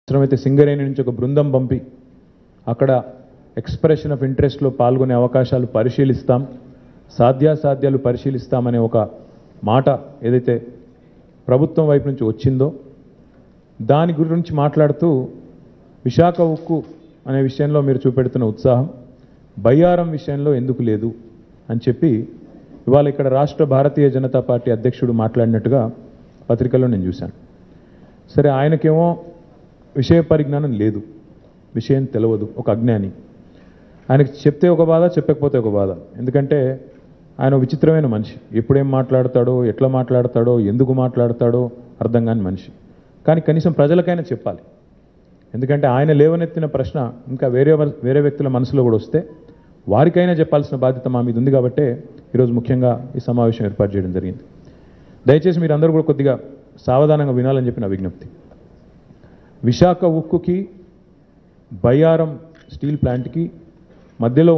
అవసరమైతే సింగరేణి నుంచి ఒక బృందం పంపి అక్కడ ఎక్స్ప్రెషన్ ఆఫ్ ఇంట్రెస్ట్లో పాల్గొనే అవకాశాలు పరిశీలిస్తాం సాధ్యాసాధ్యాలు పరిశీలిస్తామనే ఒక మాట ఏదైతే ప్రభుత్వం వైపు నుంచి వచ్చిందో దాని గురించి మాట్లాడుతూ విశాఖ ఉక్కు అనే విషయంలో మీరు చూపెడుతున్న ఉత్సాహం బయ్యారం విషయంలో ఎందుకు లేదు అని చెప్పి ఇవాళ ఇక్కడ రాష్ట్ర భారతీయ జనతా పార్టీ అధ్యక్షుడు మాట్లాడినట్టుగా పత్రికల్లో నేను చూశాను సరే ఆయనకేమో విషయ పరిజ్ఞానం లేదు విషయం తెలియదు ఒక అజ్ఞాని ఆయనకి చెప్తే ఒక బాధ చెప్పకపోతే ఒక బాధ ఎందుకంటే ఆయన ఒక విచిత్రమైన మనిషి ఎప్పుడేం మాట్లాడతాడో ఎట్లా మాట్లాడతాడో ఎందుకు మాట్లాడతాడో అర్థం కాని మనిషి కానీ కనీసం ప్రజలకైనా చెప్పాలి ఎందుకంటే ఆయన లేవనెత్తిన ప్రశ్న ఇంకా వేరే వర్- వేరే వ్యక్తుల మనసులో కూడా వస్తే వారికైనా చెప్పాల్సిన బాధ్యత మా మీద ఉంది కాబట్టే ఈరోజు ముఖ్యంగా ఈ సమావేశం ఏర్పాటు చేయడం జరిగింది దయచేసి మీరు అందరూ కూడా కొద్దిగా సావధానంగా వినాలని చెప్పి నా విజ్ఞప్తి విశాఖ ఉక్కుకి బయ్యారం స్టీల్ ప్లాంట్కి మధ్యలో